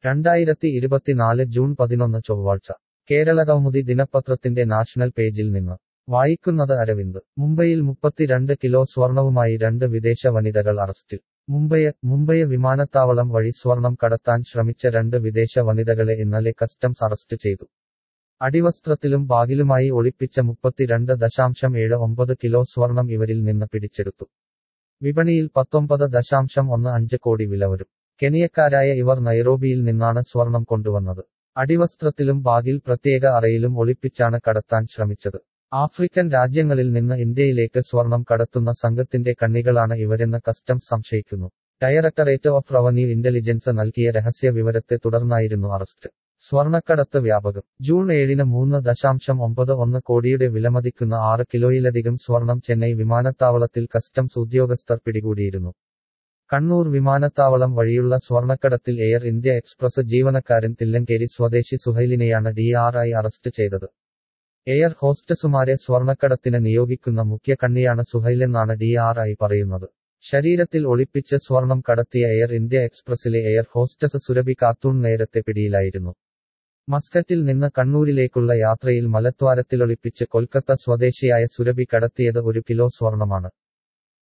രണ്ടായിരത്തി ഇരുപത്തിനാല് ജൂൺ പതിനൊന്ന് ചൊവ്വാഴ്ച കേരള കൗമുദി ദിനപത്രത്തിന്റെ നാഷണൽ പേജിൽ നിന്ന് വായിക്കുന്നത് അരവിന്ദ് മുംബൈയിൽ മുപ്പത്തിരണ്ട് കിലോ സ്വർണവുമായി രണ്ട് വിദേശ വനിതകൾ അറസ്റ്റിൽ മുംബൈ മുംബൈ വിമാനത്താവളം വഴി സ്വർണം കടത്താൻ ശ്രമിച്ച രണ്ട് വിദേശ വനിതകളെ ഇന്നലെ കസ്റ്റംസ് അറസ്റ്റ് ചെയ്തു അടിവസ്ത്രത്തിലും ബാഗിലുമായി ഒളിപ്പിച്ച മുപ്പത്തിരണ്ട് ദശാംശം ഏഴ് ഒമ്പത് കിലോ സ്വർണം ഇവരിൽ നിന്ന് പിടിച്ചെടുത്തു വിപണിയിൽ പത്തൊമ്പത് ദശാംശം ഒന്ന് അഞ്ച് കോടി വില വരും കെനിയക്കാരായ ഇവർ നൈറോബിയിൽ നിന്നാണ് സ്വർണം കൊണ്ടുവന്നത് അടിവസ്ത്രത്തിലും ബാഗിൽ പ്രത്യേക അറയിലും ഒളിപ്പിച്ചാണ് കടത്താൻ ശ്രമിച്ചത് ആഫ്രിക്കൻ രാജ്യങ്ങളിൽ നിന്ന് ഇന്ത്യയിലേക്ക് സ്വർണം കടത്തുന്ന സംഘത്തിന്റെ കണ്ണികളാണ് ഇവരെന്ന് കസ്റ്റംസ് സംശയിക്കുന്നു ഡയറക്ടറേറ്റ് ഓഫ് റവന്യൂ ഇന്റലിജൻസ് നൽകിയ രഹസ്യ വിവരത്തെ തുടർന്നായിരുന്നു അറസ്റ്റ് സ്വർണക്കടത്ത് വ്യാപകം ജൂൺ ഏഴിന് മൂന്ന് ദശാംശം ഒമ്പത് ഒന്ന് കോടിയുടെ വിലമതിക്കുന്ന ആറ് കിലോയിലധികം സ്വർണം ചെന്നൈ വിമാനത്താവളത്തിൽ കസ്റ്റംസ് ഉദ്യോഗസ്ഥർ പിടികൂടിയിരുന്നു കണ്ണൂർ വിമാനത്താവളം വഴിയുള്ള സ്വർണക്കടത്തിൽ എയർ ഇന്ത്യ എക്സ്പ്രസ് ജീവനക്കാരൻ തില്ലങ്കേരി സ്വദേശി സുഹൈലിനെയാണ് ഡിആർഐ അറസ്റ്റ് ചെയ്തത് എയർ ഹോസ്റ്റസുമാരെ സ്വർണക്കടത്തിന് നിയോഗിക്കുന്ന മുഖ്യ കണ്ണിയാണ് സുഹൈലെന്നാണ് ഡിആർഐ പറയുന്നത് ശരീരത്തിൽ ഒളിപ്പിച്ച് സ്വർണം കടത്തിയ എയർ ഇന്ത്യ എക്സ്പ്രസിലെ എയർ ഹോസ്റ്റസ് സുരഭി കാത്തൂൺ നേരത്തെ പിടിയിലായിരുന്നു മസ്കറ്റിൽ നിന്ന് കണ്ണൂരിലേക്കുള്ള യാത്രയിൽ മലദ്വാരത്തിലൊളിപ്പിച്ച് കൊൽക്കത്ത സ്വദേശിയായ സുരഭി കടത്തിയത് ഒരു കിലോ സ്വർണമാണ്